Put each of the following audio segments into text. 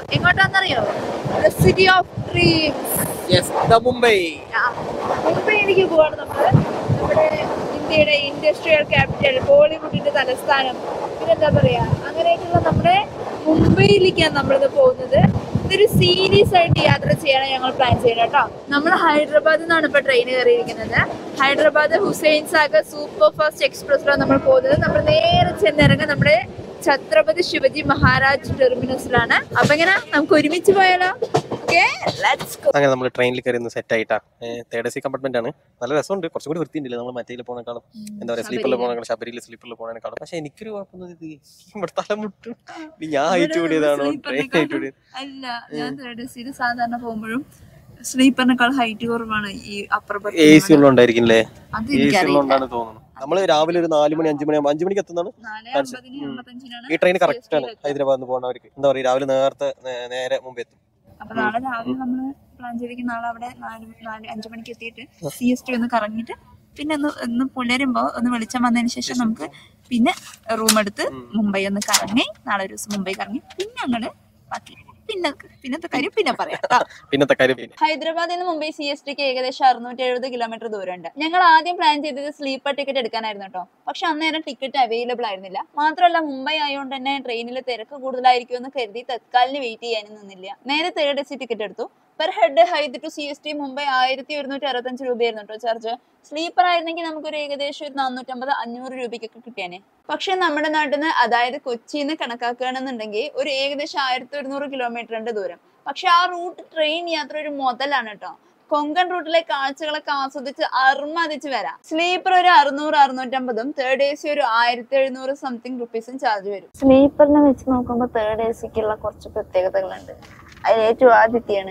എങ്ങോട്ടാന്നറിയോ city of dreams yes the Mumbai മുംബൈയിലേക്ക് പോവാണ് നമ്മള് നമ്മുടെ ഇന്ത്യയുടെ ഇൻഡസ്ട്രിയൽ ക്യാപിറ്റൽ ബോളിവുഡിന്റെ തലസ്ഥാനം പിന്നെന്താ പറയാ അങ്ങനെയൊക്കെയുള്ള നമ്മുടെ മുംബൈയിലേക്കാണ് നമ്മളിത് പോകുന്നത് ഇതൊരു സീരീസ് ആയിട്ട് യാത്ര ചെയ്യാനാണ് ഞങ്ങൾ പ്ലാൻ ചെയ്യുന്നത് കേട്ടോ നമ്മൾ ഹൈദരാബാദിൽ നിന്നാണ് ഇപ്പൊ ട്രെയിൻ കയറിയിരിക്കുന്നത് ഹൈദരാബാദ് ഹുസൈൻ സാഗർ സൂപ്പർ ഫാസ്റ്റ് എക്സ്പ്രസ്സിലാണ് നമ്മൾ പോകുന്നത് നമ്മൾ നേരെ ചെന്നിറങ്ങുക നമ്മുടെ ഛത്രപതി ശിവജി മഹാരാജ് ടെർമിനസിലാണ് അപ്പൊ എങ്ങനെ നമുക്ക് ഒരുമിച്ച് പോയാലോ ഓക്കെ ലെറ്റ്സ് ഗോ അങ്ങനെ നമ്മൾ ട്രെയിനിൽ കയറി സെറ്റ് ആയിട്ടാ തേർഡ് എ സി കമ്പാർട്ട്മെന്റ് ആണ് നല്ല രസമുണ്ട് കുറച്ചും കൂടി വൃത്തിയുണ്ടല്ലേ നമ്മൾ മറ്റേയിൽ പോണേക്കാളും എന്താ പറയാ സ്ലീപ്പറിൽ പോകണേക്കാളും ശബരിയിൽ സ്ലീപ്പറിൽ പോകണേക്കാളും പക്ഷെ എനിക്കൊരു കുഴപ്പമൊന്നും ഇത് ഇവിടെ തലമുട്ടും ഇനി ഞാൻ ഹൈറ്റ് കൂടിയതാണോ ട്രെയിൻ ഹൈറ്റ് കൂടിയത് അല്ല ഞാൻ തേർഡ് സീറ്റ് സാധാരണ പോകുമ്പോഴും സ്ലീപ്പറിനേക്കാൾ ഹൈറ്റ് കുറവാണ് ഈ അപ്പർ എ സി ഉള്ളതുകൊണ്ടായിരിക്കില്ലേ അത് എ സി എനിക്കറിയില്ല ഉള്ളതുകൊണ്ടാണ് തോന്നുന്നു നമ്മൾ രാവിലെ ഒരു നാല് മണി അഞ്ചു മണി അഞ്ചു മണിക്ക് എത്തുന്നതാണ് നാല് കാണിച്ചു. അമ്പതിന് ഉം. അമ്പത്തഞ്ചിനാണ് ഈ ട്രെയിൻ കറക്റ്റ് ആണ് CST യിൽ ഹൈദരാബാദിൽ നിന്ന് പോകുന്നവർക്ക് എന്താ പറയുക രാവിലെ നേരത്തെ നേ- നേരെ മുമ്പ് എത്തും അപ്പൊ നാളെ രാവിലെ നമ്മള് പ്ലാൻ ചെയ്തിരിക്കും നാളെ അവിടെ നാല് നാല് അഞ്ചു മണിക്ക് എത്തിയിട്ട് സി എസ് ടി ഒന്ന് കറങ്ങിയിട്ട് പിന്നെ ഒന്ന് ഒന്ന് പുലരുമ്പോ ഒന്ന് വെളിച്ചം വന്നതിന് ശേഷം നമുക്ക് പിന്നെ റൂം എടുത്ത് മുംബൈ ഒന്ന് കറങ്ങി നാളെ ഒരു ദിവസം മുംബൈ കറങ്ങി പിന്നെ അങ്ങോട്ട് ബാക്കി പിന്നെ പിന്നത്തെ കാര്യം പിന്നെ പറയാം ട്ടോ. പിന്നത്തെ കാര്യം പിന്നെ ഹൈദരാബാദിൽ നിന്ന് മുംബൈ സി എസ് ടിക്ക് ഏകദേശം അറുന്നൂറ്റി എഴുപത് കിലോമീറ്റർ ദൂരമുണ്ട് ഞങ്ങൾ ആദ്യം പ്ലാൻ ചെയ്തത് സ്ലീപ്പർ ടിക്കറ്റ് എടുക്കാനായിരുന്നു കേട്ടോ പക്ഷെ അന്നേരം ടിക്കറ്റ് അവൈലബിൾ ആയിരുന്നില്ല മാത്രമല്ല മുംബൈ ആയതുകൊണ്ട് തന്നെ ട്രെയിനിൽ തിരക്ക് കൂടുതലായിരിക്കും എന്ന് കരുതി തത്കാലിന് വെയിറ്റ് ചെയ്യാനും നിന്നില്ല നേരെ തേർഡ് എ സി ടിക്കറ്റ് എടുത്തു per head Hyd to C S T Mumbai ആയിരത്തി ഒരുന്നൂറ്റി അറുപത്തഞ്ച് രൂപയായിരുന്നു കേട്ടോ ചാർജ് സ്ലീപ്പർ ആയിരുന്നെങ്കിൽ നമുക്കൊരു ഏകദേശം ഒരു നാനൂറ്റമ്പത് അഞ്ഞൂറ് രൂപയ്ക്കൊക്കെ കിട്ടിയാനെ പക്ഷെ നമ്മുടെ നാട്ടിൽ നിന്ന് അതായത് കൊച്ചിയിൽ നിന്ന് കണക്കാക്കുകയാണെന്നുണ്ടെങ്കിൽ ഒരു ഏകദേശം ആയിരത്തി ഒരുന്നൂറ് കിലോമീറ്ററിന്റെ ദൂരം പക്ഷെ ആ റൂട്ട് ട്രെയിൻ യാത്ര ഒരു മുതലാണ് കേട്ടോ കൊങ്കൺ റൂട്ടിലെ കാഴ്ചകളൊക്കെ ആസ്വദിച്ച് അർമാദിച്ച് വരാം സ്ലീപ്പർ ഒരു അറുന്നൂറ് അറുന്നൂറ്റമ്പതും തേർഡ് എ സി ഒരു ആയിരത്തി എഴുന്നൂറ് സംതിങ് റുപ്പീസും ചാർജ് വരും സ്ലീപ്പറിനെ വെച്ച് നോക്കുമ്പോൾ തേർഡ് എ സിക്കുള്ള കുറച്ച് പ്രത്യേകതകളുണ്ട് അതിൽ ഏറ്റവും ആദ്യത്തെയാണ്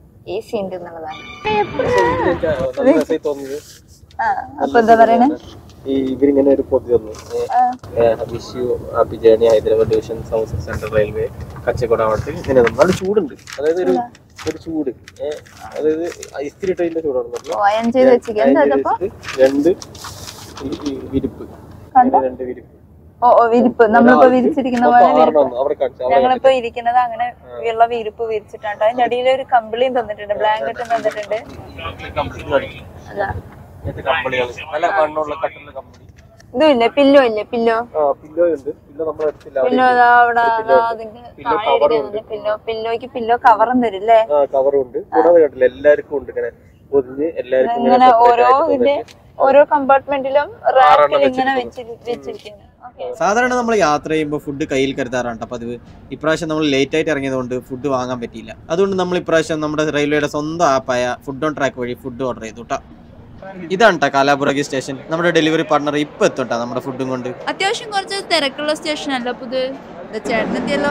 എ സി ഉണ്ട് എന്നുള്ളതാണ് നല്ല രസമായി തോന്നിയത് ആ, അപ്പൊ എന്താ പറയണേ ഈ ഇവരിങ്ങനെ ഒരു പൊതി തന്നു wish you happy journey Hyderabad division south central railway കച്ചക്കോട് ആവട്ടെ ഇങ്ങനെ തന്നു. നല്ല ചൂടുണ്ട് അതായത് ഒരു ഒരു ചൂട് ഏ, അതായത് ഇസ്തിരി ട്രെയിനിന്റെ ചൂടാണ് പറഞ്ഞത്. ഓ അയൺ ചെയ്ത് വെച്ചിരിക്കുക എന്താ അതായത് ഇതിപ്പോ രണ്ട് ഈ- ഈ വിരിപ്പ് കണ്ടോ? രണ്ട് വിരിപ്പ് ഓ ഓ വിരിപ്പ് നമ്മളിപ്പോ വിരിച്ചിരിക്കുന്ന പോലെ മൊത്തം വിരിപ്പ് ആറെണ്ണം അവിടെ കാണിച്ചു അവിടെ ഞങ്ങളിപ്പോ ഇരിക്കുന്നത് അങ്ങനെ ഉള്ള വിരിപ്പ് വിരിച്ചിട്ടാണ് അതിന്റെ അടിയിൽ ഒരു കമ്പിളിയും തന്നിട്ടുണ്ട് ബ്ലാങ്കറ്റും തന്നിട്ടുണ്ട് കമ്പിളി കാണിക്കും. അതാ ഇങ്ങനത്തെ കമ്പിളികൾ നല്ല മണ്ണുള്ള കട്ടുള്ള കമ്പിളി ഇതും ഇല്ലേ പില്ലോ ഇല്ലേ പില്ലോ ആ പില്ലോ ഉണ്ട് പില്ലോ നമ്മൾ എടുത്തില്ല പില്ലോ അതാ അവിടെ അതാ അതിന്റെ പില്ലോ താഴെ കവറും ഇരിക്കുന്നുണ്ട് പില്ലോ പില്ലോയ്ക്ക് പില്ലോ കവറും തരും അല്ലേ ആ കവറും ഉണ്ട് കൂടാതെ കണ്ടില്ല എല്ലാവർക്കും ഉണ്ട് ഇങ്ങനെ പൊതിഞ്ഞ് എല്ലാവർക്കും ഇങ്ങനെ ഇങ്ങനെ separate ഓരോ ആയിട്ട് ഇതിന്റെ തന്നിട്ട്. ഓരോ കമ്പാർട്ട്മെന്റിലും റാക്കിൽ ഇങ്ങനെ വെച്ചിരിക്കുന്നു. വെച്ചിരി- വെച്ചിരിക്കുന്നു ഓക്കെ സാധാരണ നമ്മൾ യാത്ര ചെയ്യുമ്പോൾ ഫുഡ് കയ്യിൽ കരുതാറാണ് കേട്ടോ പതിവ് ഇപ്രാവശ്യം നമ്മൾ ലേറ്റ് ആയിട്ട് ഇറങ്ങിയതുകൊണ്ട് ഫുഡ് വാങ്ങാൻ പറ്റിയില്ല അതുകൊണ്ട് നമ്മൾ ഇപ്രാവശ്യം നമ്മുടെ റെയിൽവേയുടെ സ്വന്തം ആപ്പായ ഫുഡ് ഓൺ ട്രാക്ക് വഴി ഫുഡ് ഓർഡർ ചെയ്തു കേട്ടോ ഇതാണ് കേട്ടോ കാലാപുറകി സ്റ്റേഷൻ നമ്മുടെ ഡെലിവറി പാർട്ണർ ഇപ്പൊ എത്തും കേട്ടോ നമ്മുടെ ഫുഡും കൊണ്ട് അത്യാവശ്യം കുറച്ച് തിരക്കുള്ള സ്റ്റേഷൻ അല്ല പുത് ചേട്ടനെത്തിയല്ലോ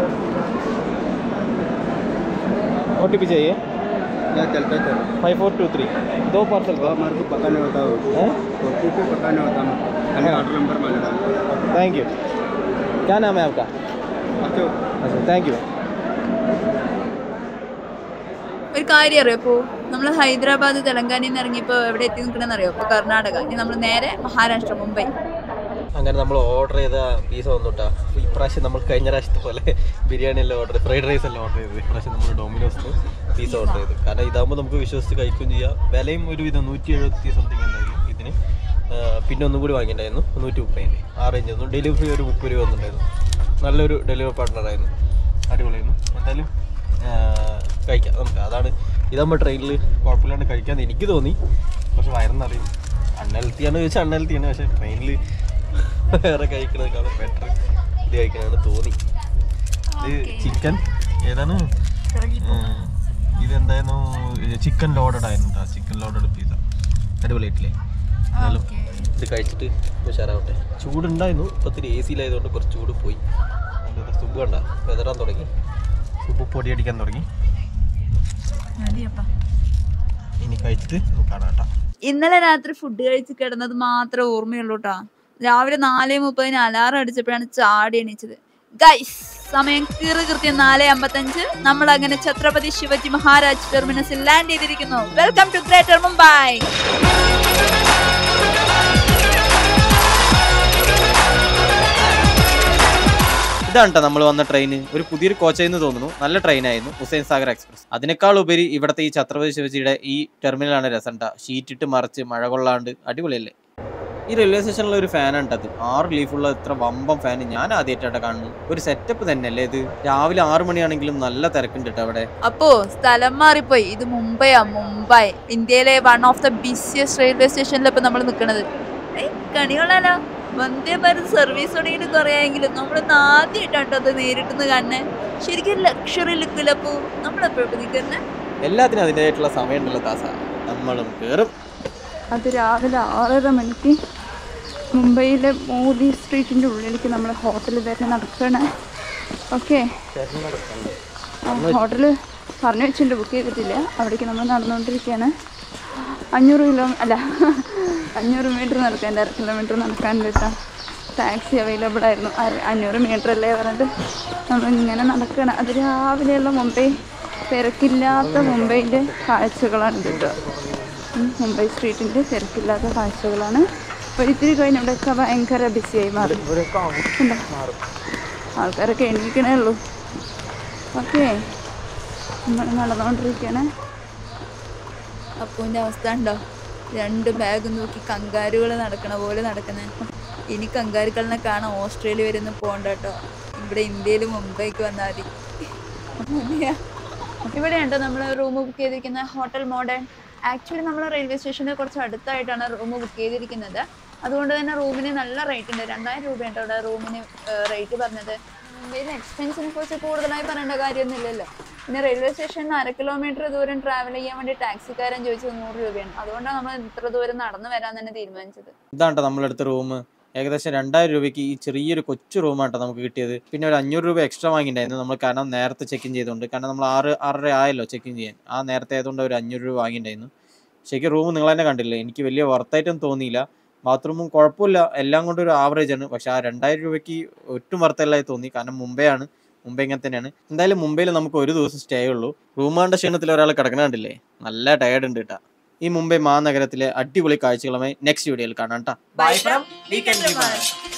ओ टी पी चाहिए क्या चलता है sir five four two three दो पार्सल वो हमारे को पता नहीं होता वो ओ टी पी पता नहीं होता खाली ऑर्डर नंबर मालूम है थैंक यू क्या नाम है आपका अच्छा अच्छा थैंक यू ഒരു കാര്യം അറിയോ ഇപ്പോ നമ്മൾ ഹൈദരാബാദ് തെലങ്കാനയിൽ നിന്ന് ഇറങ്ങിയപ്പോ എവിടെ എത്തി നിൽക്കണമെന്ന് അറിയോ ഇപ്പൊ കർണാടക ഇനി നമ്മൾ നേരെ മഹാരാഷ്ട്ര മുംബൈ അങ്ങനെ നമ്മൾ ഓർഡർ ചെയ്ത പീസ വന്നുട്ടാ ഇപ്രാവശ്യം നമ്മൾ കഴിഞ്ഞ പ്രാവശ്യത്തെ പോലെ ബിരിയാണി എല്ലാം ഓർഡർ ഫ്രൈഡ് റൈസ് എല്ലാം ഓർഡർ ചെയ്തത് ഇപ്രാവശ്യം നമ്മൾ ഡൊമിനോസ് പീസ ഓർഡർ ചെയ്തു കാരണം ഇതാകുമ്പോൾ നമുക്ക് വിശ്വസിച്ച് കഴിക്കുകയും ചെയ്യാം വിലയും ഒരുവിധം നൂറ്റി എഴുപത്തി സംതിങ് ഉണ്ടായിരുന്നു ഇതിന് ആ, പിന്നെ ഒന്നും കൂടി വാങ്ങിയിട്ടുണ്ടായിരുന്നു നൂറ്റി മുപ്പതിന് ആ റേഞ്ച് ആയിരുന്നു ഡെലിവറി ഒരു മുപ്പത് രൂപ വന്നിട്ടുണ്ടായിരുന്നു നല്ലൊരു ഡെലിവറി പാർട്ട്ണറായിരുന്നു അടിപൊളിയായിരുന്നു എന്തായാലും ആ, കഴിക്കാം നമുക്ക് അതാണ് ഇതാകുമ്പോൾ ട്രെയിനിൽ കുഴപ്പമില്ലാണ്ട് കഴിക്കാമെന്ന് എനിക്ക് തോന്നി പക്ഷെ വയറെന്നറിയും അൺഹെൽത്തിയാണ് ചോദിച്ചാൽ അൺഹെൽത്തിയാണ് പക്ഷെ ട്രെയിനിൽ വേറെ കഴിക്കണേക്കാളും ബെറ്റർ ഇത് കഴിക്കണമെന്ന് തോന്നി ഇത് ചിക്കൻ ഏതാണ് ഉം, ഇതെന്തായിരുന്നു ചിക്കൻ ലോഡഡ് ആയിരുന്നു കേട്ടോ ചിക്കൻ ലോഡഡ് പിസ്സ അടിപൊളിയായിട്ടില്ലേ എന്നാലും ഇത് കഴിച്ചിട്ട് ഉഷാറാവട്ടെ ചൂടുണ്ടായിരുന്നു ഇപ്പം ഇത്തിരി എ സിയിലായതുകൊണ്ട് കുറച്ച് ചൂട് പോയി എന്താ സുബ് കണ്ട വെതറാൻ തുടങ്ങി സുബ് പൊടിയടിക്കാൻ തുടങ്ങി ഇനി കഴിച്ചിട്ട് നമുക്ക് കാണാം കേട്ടോ ഇന്നലെ രാത്രി ഫുഡ് കഴിച്ച് കിടന്നത് മാത്രമേ ഓർമ്മയുള്ളൂ കേട്ടോ രാവിലെ നാല് മുപ്പതിന് അലാറം അടിച്ചപ്പോഴാണ് ചാടി എണീച്ചത് ഗൈസ് സമയം കീറി കൃത്യം നാല് അമ്പത്തഞ്ച് നമ്മൾ അങ്ങനെ ഛത്രപതി ശിവജി മഹാരാജ് ടെർമിനസിൽ ലാൻഡ് ചെയ്തിരിക്കുന്നു വെൽക്കം ടു ഗ്രേറ്റർ മുംബൈ ഇത് ഇതാണ് ട്ടോ നമ്മൾ വന്ന ട്രെയിൻ ഒരു പുതിയൊരു കോച്ചായിരുന്നു തോന്നുന്നു നല്ല ട്രെയിൻ ആയിരുന്നു ഹുസൈൻ സാഗർ എക്സ്പ്രസ് അതിനേക്കാൾ ഉപരി ഇവിടുത്തെ ഈ ഛത്രപതി ശിവജിയുടെ ഈ ടെർമിനലാണ് രസം ട്ടാ ഷീറ്റ് ഇട്ട് മറിച്ച് മഴ കൊള്ളാണ്ട് അടിപൊളിയല്ലേ ഈ റെയിൽവേ സ്റ്റേഷനിലെ ഒരു ഫാനാണ് അത് ആറ് ലീഫുള്ള ഇത്ര വമ്പം ഫാൻ ഞാൻ ആദ്യമായിട്ടാണ് കാണുന്നത് ഒരു സെറ്റപ്പ് തന്നെയല്ലേ ഇത് രാവിലെ ആറ് മണിയാണെങ്കിലും നല്ല തിരക്കുണ്ട് കേട്ടോ അവിടെ അപ്പോ സ്ഥലം മാറിപ്പോയി ഇത് മുംബൈയാ മുംബൈ ഇന്ത്യയിലെ one of the busiest railway സ്റ്റേഷനിൽ ഇപ്പൊ നമ്മൾ നിൽക്കുന്നത് കണികളല്ലോ വന്ദേ ഭാരത് സർവീസ് തുടങ്ങിയിട്ട് കുറേ എങ്കിലും നമ്മളിന്ന് ആദ്യമായിട്ടാട്ടോ അത് നേരിട്ടെന്ന് കാണുന്നത് ശരിക്കും ലക്ഷറി ലുക്കിലപ്പോ നമ്മളെപ്പോഴും നിൽക്കുന്നത് എല്ലാത്തിനും അതിൻ്റെതായിട്ടുള്ള സമയമുണ്ടല്ലോ ദാസ നമ്മളും കയറും അത് രാവിലെ ആറര മണിക്ക് മുംബൈയിലെ മോദി സ്ട്രീറ്റിൻ്റെ ഉള്ളിലേക്ക് നമ്മൾ ഹോട്ടലിൽ തന്നെ നടക്കുകയാണ് ഓക്കെ ഹോട്ടൽ പറഞ്ഞു വെച്ചിട്ടുണ്ട് ബുക്ക് ചെയ്തിട്ടില്ല അവിടേക്ക് നമ്മൾ നടന്നുകൊണ്ടിരിക്കുകയാണ് അഞ്ഞൂറ് കിലോ അല്ല അഞ്ഞൂറ് മീറ്റർ നടക്കാൻ അര കിലോമീറ്റർ നടക്കാൻ കേട്ടോ ടാക്സി അവൈലബിൾ ആയിരുന്നു അര- അഞ്ഞൂറ് മീറ്റർ അല്ലേ പറഞ്ഞിട്ട് നമ്മളിങ്ങനെ നടക്കുകയാണ് അത് രാവിലെയുള്ള മുംബൈ തിരക്കില്ലാത്ത മുംബൈൻ്റെ കാഴ്ചകളാണ് കേട്ടോ ഉം, മുംബൈ സ്ട്രീറ്റിൻ്റെ തിരക്കില്ലാത്ത കാഴ്ചകളാണ് അപ്പോൾ ഇത്തിരി കഴിഞ്ഞ് ഇവിടെയൊക്കെ ഭയങ്കര ബിസിയായി മാറി ഉണ്ടോ? ആൾക്കാരൊക്കെ എണീക്കണേ ഉള്ളൂ ഓക്കെ നമ്മൾ നടന്നുകൊണ്ടിരിക്കുകയാണ് അപ്പൂന്റെ അവസ്ഥ ഉണ്ടോ രണ്ട് ബാഗ് നോക്കി കങ്കാരുകൾ നടക്കണ പോലെ നടക്കുന്നത് ഇനി കങ്കാരുക്കളിനെ കാണാൻ ഓസ്ട്രേലിയ വരെ ഒന്നും പോകണ്ട കേട്ടോ ഇവിടെ ഇന്ത്യയിൽ മുംബൈക്ക് വന്നാൽ മതി ഇവിടെ ഉണ്ടോ നമ്മൾ റൂം ബുക്ക് ചെയ്തിരിക്കുന്ന ഹോട്ടൽ മോഡേൺ ആക്ച്വലി നമ്മൾ റെയിൽവേ സ്റ്റേഷന് കുറച്ച് അടുത്തായിട്ടാണ് റൂം ബുക്ക് ചെയ്തിരിക്കുന്നത് അതുകൊണ്ട് തന്നെ റൂമിന് നല്ല റേറ്റ് ഉണ്ട് രണ്ടായിരം രൂപയുണ്ട് അവിടെ റൂമിന് റേറ്റ് പറഞ്ഞത് മുംബൈയിലെ എക്സ്പെൻസിനെ കുറിച്ച് കൂടുതലായി പറയേണ്ട കാര്യമൊന്നുമില്ലല്ലോ പിന്നെ റെയിൽവേ സ്റ്റേഷനിൽ അര കിലോമീറ്റർ ദൂരം ട്രാവൽ ചെയ്യാൻ വേണ്ടി ടാക്സിക്കാരൻ ചോദിച്ചത് നൂറ് രൂപയാണ് അതുകൊണ്ടാണ് നമ്മൾ ഇത്ര ദൂരം നടന്നു വരാൻ തന്നെ തീരുമാനിച്ചത് ഇതാണ് നമ്മളെടുത്ത റൂം ഏകദേശം രണ്ടായിരം രൂപയ്ക്ക് ഈ ചെറിയൊരു കൊച്ചു റൂമാട്ടോ നമുക്ക് കിട്ടിയത് പിന്നെ ഒരു അഞ്ഞൂറ് രൂപ എക്സ്ട്രാ വാങ്ങിയിട്ടുണ്ടായിരുന്നു നമ്മൾ കാരണം നേരത്തെ ചെക്ക് ഇൻ ചെയ്തുകൊണ്ട് കാരണം നമ്മൾ ആറ് ആറര ആയല്ലോ ചെക്ക് ഇൻ ചെയ്യാൻ ആ നേരത്തെ ആയതുകൊണ്ട് ഒരു അഞ്ഞൂറ് രൂപ വാങ്ങിയിട്ടുണ്ടായിരുന്നു ശരിക്കും റൂം നിങ്ങൾ തന്നെ കണ്ടില്ലേ എനിക്ക് വലിയ വർത്തായിട്ടൊന്നും തോന്നിയില്ല ബാത്റൂമും കുഴപ്പമില്ല എല്ലാം കൊണ്ടും ഒരു ആവറേജ് ആണ് പക്ഷെ ആ രണ്ടായിരം രൂപയ്ക്ക് ഒട്ടും വർത്തല്ലായി തോന്നി കാരണം മുംബൈ ആണ് മുംബൈ ഇങ്ങനെ തന്നെയാണ് എന്തായാലും മുംബൈയിൽ നമുക്ക് ഒരു ദിവസം സ്റ്റേ ഉള്ളൂ റൂമാണ്ട ക്ഷീണത്തിൽ ഒരാൾ കിടക്കണ കണ്ടില്ലേ നല്ല ടയർഡ് ഉണ്ട് കേട്ടാ ഈ മുംബൈ മഹാനഗരത്തിലെ അടിപൊളി കാഴ്ചകളുമായി നെക്സ്റ്റ് വീഡിയോയിൽ കാണാം കേട്ടാ Bye from Weekend Rewind.